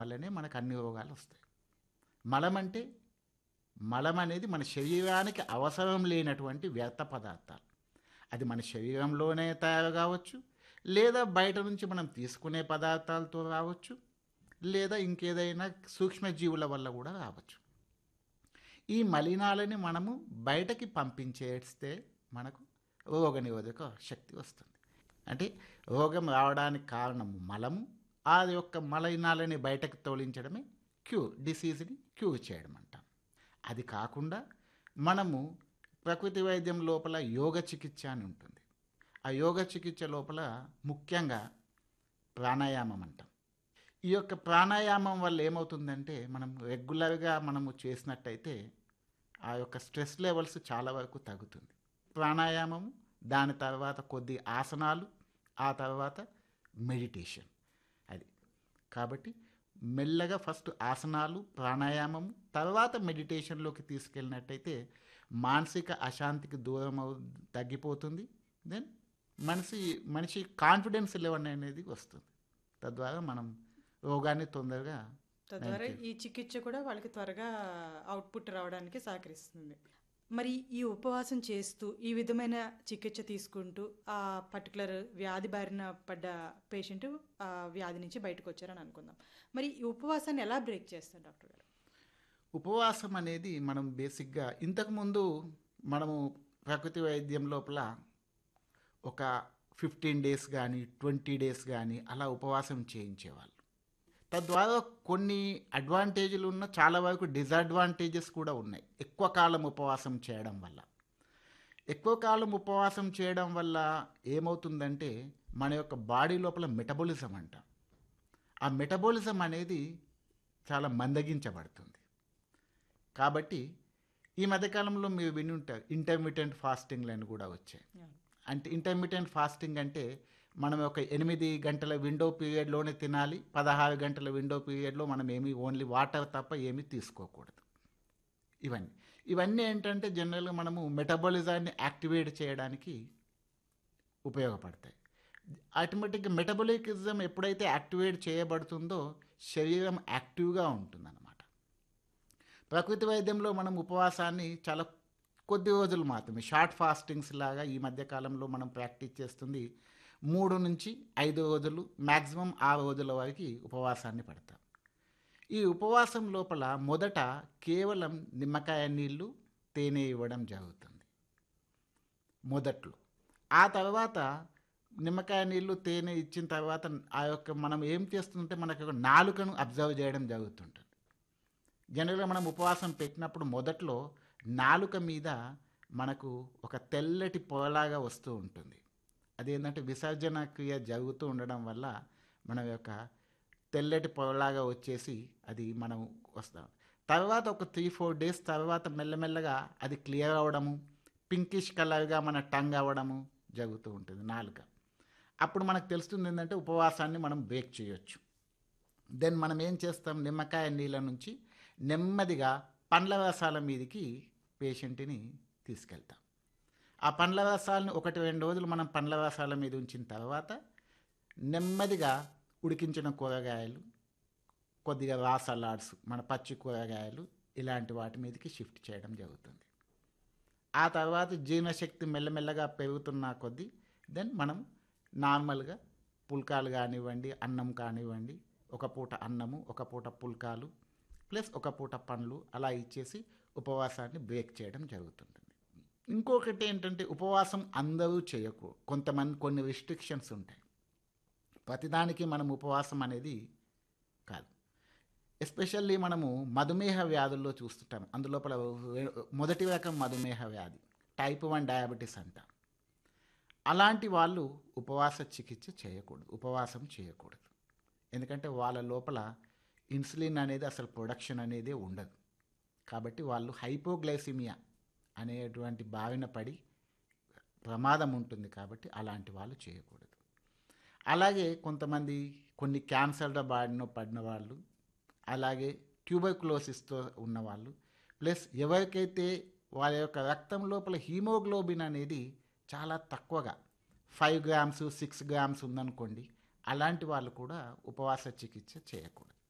వల్లనే మనకు అన్ని రోగాలు వస్తాయి మలం అంటే మలం అనేది మన శరీరానికి అవసరం లేనటువంటి వ్యర్థ పదార్థాలు అది మన శరీరంలోనే తయారు కావచ్చు లేదా బయట నుంచి మనం తీసుకునే పదార్థాలతో రావచ్చు లేదా ఇంకేదైనా సూక్ష్మజీవుల వల్ల కూడా రావచ్చు ఈ మలినాలని మనము బయటకి పంపించేస్తే మనకు రోగనిరోధక శక్తి వస్తుంది అంటే రోగం రావడానికి కారణము మలము ఆ యొక్క మలినాలని బయటకు తోలించడమే క్యూ డిసీజ్ని క్యూర్ చేయడం అంటాం అది కాకుండా మనము ప్రకృతి వైద్యం లోపల యోగ చికిత్స అని ఉంటుంది ఆ యోగ చికిత్స లోపల ముఖ్యంగా ప్రాణాయామం అంటాం ఈ యొక్క ప్రాణాయామం వల్ల ఏమవుతుందంటే మనం రెగ్యులర్గా మనము చేసినట్టయితే ఆ యొక్క స్ట్రెస్ లెవెల్స్ చాలా వరకు తగ్గుతుంది ప్రాణాయామము దాని తర్వాత కొద్ది ఆసనాలు ఆ తర్వాత మెడిటేషన్ అది కాబట్టి మెల్లగా ఫస్ట్ ఆసనాలు ప్రాణాయామం తర్వాత మెడిటేషన్లోకి తీసుకెళ్ళినట్టయితే మానసిక అశాంతికి దూరం అవు తగ్గిపోతుంది దెన్ మనిషి మనిషి కాన్ఫిడెన్స్ లెవెల్ అనేది వస్తుంది తద్వారా మనం రోగాన్ని తొందరగా తద్వారా ఈ చికిత్స కూడా వాళ్ళకి త్వరగా అవుట్పుట్ రావడానికి సహకరిస్తుంది మరి ఈ ఉపవాసం చేస్తూ ఈ విధమైన చికిత్స తీసుకుంటూ ఆ పర్టికులర్ వ్యాధి బారిన పడ్డ పేషెంట్ ఆ వ్యాధి నుంచి బయటకు వచ్చారని అనుకుందాం మరి ఈ ఉపవాసాన్ని ఎలా బ్రేక్ చేస్తారు డాక్టర్ గారు ఉపవాసం అనేది మనం బేసిక్గా ఇంతకుముందు మనము ప్రకృతి వైద్యం లోపల ఒక ఫిఫ్టీన్ డేస్ కానీ ట్వంటీ డేస్ కానీ అలా ఉపవాసం చేయించేవాళ్ళు తద్వారా కొన్ని అడ్వాంటేజ్లు ఉన్న చాలా వరకు డిసడ్వాంటేజెస్ కూడా ఉన్నాయి ఎక్కువ కాలం ఉపవాసం చేయడం వల్ల ఎక్కువ కాలం ఉపవాసం చేయడం వల్ల ఏమవుతుందంటే మన యొక్క బాడీ లోపల మెటబోలిజం అంట ఆ మెటబోలిజం అనేది చాలా మందగించబడుతుంది కాబట్టి ఈ మధ్యకాలంలో మీరు విని ఉంటారు ఇంటర్మీడియట్ ఫాస్టింగ్లు అని కూడా వచ్చాయి అంటే ఇంటర్మీడియట్ ఫాస్టింగ్ అంటే మనం ఒక ఎనిమిది గంటల విండో పీరియడ్లోనే తినాలి పదహారు గంటల విండో పీరియడ్లో మనం ఏమి ఓన్లీ వాటర్ తప్ప ఏమీ తీసుకోకూడదు ఇవన్నీ ఇవన్నీ ఏంటంటే జనరల్గా మనము మెటబాలిజాన్ని యాక్టివేట్ చేయడానికి ఉపయోగపడతాయి ఆటోమేటిక్గా మెటబాలిజం ఎప్పుడైతే యాక్టివేట్ చేయబడుతుందో శరీరం యాక్టివ్గా ఉంటుందన్నమాట ప్రకృతి వైద్యంలో మనం ఉపవాసాన్ని చాలా కొద్ది రోజులు మాత్రమే షార్ట్ ఫాస్టింగ్స్ లాగా ఈ మధ్యకాలంలో మనం ప్రాక్టీస్ చేస్తుంది మూడు నుంచి ఐదు రోజులు మ్యాక్సిమం ఆరు రోజుల వరకు ఉపవాసాన్ని పడతాం ఈ ఉపవాసం లోపల మొదట కేవలం నిమ్మకాయ నీళ్ళు తేనె ఇవ్వడం జరుగుతుంది మొదట్లో ఆ తర్వాత నిమ్మకాయ నీళ్ళు తేనె ఇచ్చిన తర్వాత ఆ యొక్క మనం ఏం చేస్తుంటే మనకు ఒక నాలుకను అబ్జర్వ్ చేయడం జరుగుతుంటుంది జనరల్గా మనం ఉపవాసం పెట్టినప్పుడు మొదట్లో నాలుక మీద మనకు ఒక తెల్లటి పొరలాగా వస్తూ ఉంటుంది అదేంటంటే విసర్జన క్రియ జరుగుతూ ఉండడం వల్ల మన యొక్క తెల్లటి పొరలాగా వచ్చేసి అది మనం వస్తాం తర్వాత ఒక త్రీ ఫోర్ డేస్ తర్వాత మెల్లమెల్లగా అది క్లియర్ అవ్వడము పింకిష్ కలర్గా మన టంగ్ అవ్వడము జరుగుతూ ఉంటుంది నాలుక అప్పుడు మనకు తెలుస్తుంది ఏంటంటే ఉపవాసాన్ని మనం బ్రేక్ చేయొచ్చు దెన్ మనం ఏం చేస్తాం నిమ్మకాయ నీళ్ళ నుంచి నెమ్మదిగా పండ్ల రసాల మీదకి పేషెంట్ని తీసుకెళ్తాం ఆ పండ్ల రసాలను ఒకటి రెండు రోజులు మనం పండ్ల రసాల మీద ఉంచిన తర్వాత నెమ్మదిగా ఉడికించిన కూరగాయలు కొద్దిగా రా సలాడ్స్ మన పచ్చి కూరగాయలు ఇలాంటి వాటి మీదకి షిఫ్ట్ చేయడం జరుగుతుంది ఆ తర్వాత జీర్ణశక్తి మెల్లమెల్లగా పెరుగుతున్న కొద్దీ దెన్ మనం నార్మల్గా పుల్కాలు కానివ్వండి అన్నం కానివ్వండి ఒక పూట అన్నము ఒక పూట పుల్కాలు ప్లస్ ఒక పూట పండ్లు అలా ఇచ్చేసి ఉపవాసాన్ని బ్రేక్ చేయడం జరుగుతుంటుంది ఇంకొకటి ఏంటంటే ఉపవాసం అందరూ చేయకు కొంతమంది కొన్ని రిస్ట్రిక్షన్స్ ఉంటాయి ప్రతిదానికి మనం ఉపవాసం అనేది కాదు ఎస్పెషల్లీ మనము మధుమేహ వ్యాధుల్లో చూస్తుంటాం అందులోపల మొదటి రకం మధుమేహ వ్యాధి టైప్ వన్ డయాబెటీస్ అంటాం అలాంటి వాళ్ళు ఉపవాస చికిత్స చేయకూడదు ఉపవాసం చేయకూడదు ఎందుకంటే వాళ్ళ లోపల ఇన్సులిన్ అనేది అసలు ప్రొడక్షన్ అనేది ఉండదు కాబట్టి వాళ్ళు హైపోగ్లైసిమియా అనేటువంటి బావిన పడి ప్రమాదం ఉంటుంది కాబట్టి అలాంటి వాళ్ళు చేయకూడదు అలాగే కొంతమంది కొన్ని క్యాన్సర్ల బారిన పడిన వాళ్ళు అలాగే ట్యూబర్క్లోసిస్తో ఉన్నవాళ్ళు ప్లస్ ఎవరికైతే వాళ్ళ యొక్క రక్తం లోపల హీమోగ్లోబిన్ అనేది చాలా తక్కువగా ఫైవ్ గ్రామ్స్ సిక్స్ గ్రామ్స్ ఉందనుకోండి అలాంటి వాళ్ళు కూడా ఉపవాస చికిత్స చేయకూడదు